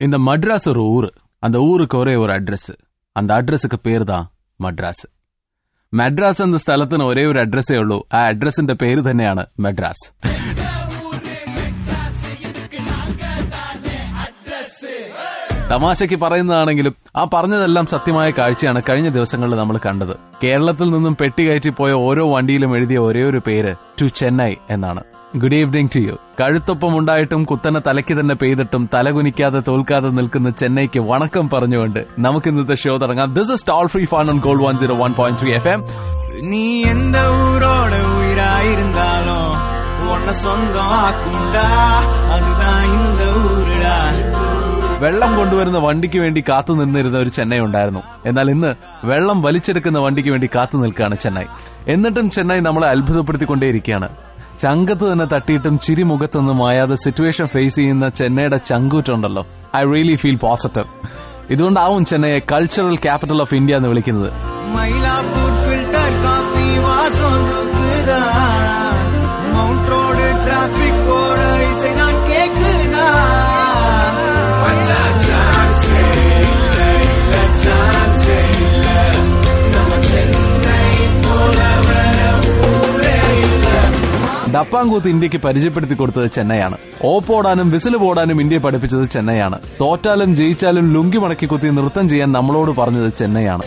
இந்த மட்ராஸ் ஒரு ஊரு அந்த ஊருக்கு ஒரே ஒரு அட்ரஸ் அந்த அட்ரஸுக்கு பேர் தான் മദ്രാസ് മദ്രാസ് എന്ന സ്ഥലത്തിന് ഒരേ ഒരു അഡ്രസ്സേ ഉള്ളൂ ആ അഡ്രസ്സിന്റെ പേര് തന്നെയാണ് മദ്രാസ് തമാശയ്ക്ക് പറയുന്നതാണെങ്കിലും ആ പറഞ്ഞതെല്ലാം സത്യമായ കാഴ്ചയാണ് കഴിഞ്ഞ ദിവസങ്ങളിൽ നമ്മൾ കണ്ടത് കേരളത്തിൽ നിന്നും പെട്ടി കയറ്റി പോയ ഓരോ വണ്ടിയിലും എഴുതിയ ഒരേ ഒരു പേര് ടു ചെന്നൈ എന്നാണ് ഗുഡ് ഈവനിങ് ടു യു കഴുത്തൊപ്പം ഉണ്ടായിട്ടും കുത്തനെ തലയ്ക്ക് തന്നെ പെയ്തിട്ടും തലകുനിക്കാതെ തോൽക്കാതെ നിൽക്കുന്ന ചെന്നൈക്ക് വണക്കം പറഞ്ഞുകൊണ്ട് നമുക്ക് ഇന്നത്തെ ഷോ തുടങ്ങാം this is toll free fun on gold one zero one point three F M நீ எந்த ஊரோட உயிராயிருந்தாலும் உன்னை சொந்தம் ஆக்குண்டா அதுதான் இந்த ஊருடா വെള്ളം കൊണ്ടുവരുന്ന വണ്ടിക്ക് വേണ്ടി കാത്തു നിന്നിരുന്ന ഒരു ചെന്നൈ ഉണ്ടായിരുന്നു എന്നാൽ ഇന്ന് വെള്ളം വലിച്ചെടുക്കുന്ന വണ്ടിക്ക് വേണ്ടി കാത്തു നിൽക്കുകയാണ് ചെന്നൈ എന്നിട്ടും ചെന്നൈ നമ്മളെ അത്ഭുതപ്പെടുത്തിക്കൊണ്ടേയിരിക്കുകയാണ് ചങ്കത്ത് തന്നെ തട്ടിയിട്ടും ചിരി മുഖത്തൊന്നും മായാതെ സിറ്റുവേഷൻ ഫേസ് ചെയ്യുന്ന ചെന്നൈയുടെ ചങ്കൂറ്റുണ്ടല്ലോ ഐ റിയലി ഫീൽ പോസിറ്റീവ് ഇതുകൊണ്ടാവും ചെന്നൈയെ കൾച്ചറൽ ക്യാപിറ്റൽ ഓഫ് ഇന്ത്യ എന്ന് വിളിക്കുന്നത് மயிலாப்பூர் ஃபில்டர் காஃபி வாசம் தூக்குதா மவுண்ட் ரோடு டிராபிக் ஓட இசை நான் கேக்குதா ഡപ്പാങ്കൂത്ത് ഇന്ത്യക്ക് പരിചയപ്പെടുത്തി കൊടുത്തത് ചെന്നൈയാണ് ഓപ്പോടാനും വിസിൽ പോടാനും ഇന്ത്യയെ പഠിപ്പിച്ചത് ചെന്നൈയാണ് തോറ്റാലും ജയിച്ചാലും ലുങ്കി മടക്കി കുത്തി നൃത്തം ചെയ്യാൻ നമ്മളോട് പറഞ്ഞത് ചെന്നൈയാണ്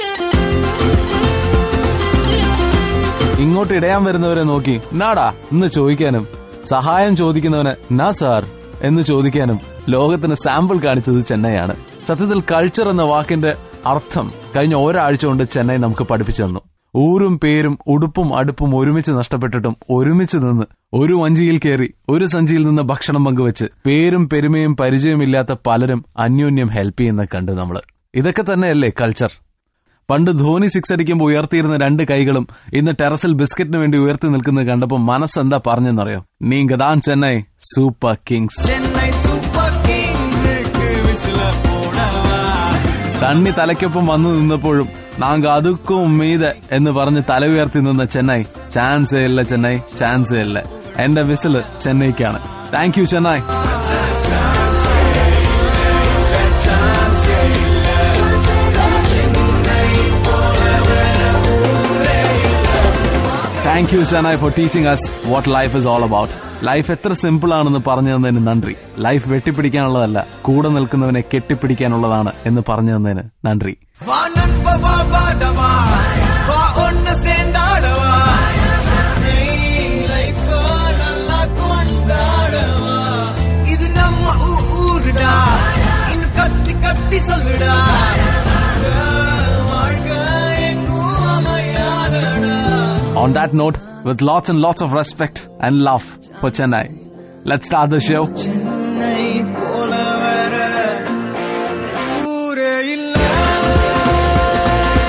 ഇങ്ങോട്ട് ഇടയാൻ വരുന്നവരെ നോക്കി നാടാ എന്ന് ചോദിക്കാനും സഹായം ചോദിക്കുന്നവന് നാ സാർ എന്ന് ചോദിക്കാനും ലോകത്തിന് സാമ്പിൾ കാണിച്ചത് ചെന്നൈയാണ് സത്യത്തിൽ കൾച്ചർ എന്ന വാക്കിന്റെ അർത്ഥം കഴിഞ്ഞ ഒരാഴ്ച കൊണ്ട് ചെന്നൈ നമുക്ക് പഠിപ്പിച്ചു തന്നു ഊരും പേരും ഉടുപ്പും അടുപ്പും ഒരുമിച്ച് നഷ്ടപ്പെട്ടിട്ടും ഒരുമിച്ച് നിന്ന് ഒരു വഞ്ചിയിൽ കയറി ഒരു സഞ്ചിയിൽ നിന്ന് ഭക്ഷണം പങ്കുവെച്ച് പേരും പെരുമയും പരിചയമില്ലാത്ത പലരും അന്യോന്യം ഹെൽപ്പ് ചെയ്യുന്ന കണ്ടു നമ്മള് ഇതൊക്കെ തന്നെയല്ലേ കൾച്ചർ പണ്ട് ധോനി സിക്സ് അടിക്കുമ്പോൾ ഉയർത്തിയിരുന്ന രണ്ട് കൈകളും ഇന്ന് ടെറസിൽ ബിസ്ക്കറ്റിന് വേണ്ടി ഉയർത്തി നിൽക്കുന്നത് കണ്ടപ്പോൾ മനസ്സെന്താ പറഞ്ഞെന്നറിയോ നീങ്ക താൻ Chennai Super Kings Chennai Super கிங்ஸுக்கு விசில போடவா തണ്ണി തലയ്ക്കൊപ്പം വന്നു നിന്നപ്പോഴും നാങ്ക അതുക്കും മീതെ എന്ന് പറഞ്ഞ് തല ഉയർത്തി നിന്ന ചെന്നൈ ചാൻസേ ഇല്ല ചെന്നൈ ചാൻസേ ഇല്ല എന്റെ വിസില് ചെന്നൈക്കാണ് thank you Chennai thank you Chennai for teaching us what life is all about life എത്ര സിമ്പിൾ ആണെന്ന് പറഞ്ഞു തന്നതിന് നന്ദി ലൈഫ് വെട്ടിപ്പിടിക്കാനുള്ളതല്ല കൂടെ നിൽക്കുന്നവനെ കെട്ടിപ്പിടിക്കാനുള്ളതാണ് എന്ന് പറഞ്ഞു തന്നതിന് നന്ദി வா நண்ப வா பாடவா வா ஒன்ன சேர்ந்தாடவா லைஃப் நல்லா கொண்டாடவா இது நம்ம ஊ- ஊருடா இன்னும் கத்தி கத்தி சொல்லுடா வாழ்க்கை எங்கும் அமையாதடா On that note, with lots and lots of respect and love for Chennai, let's start the show.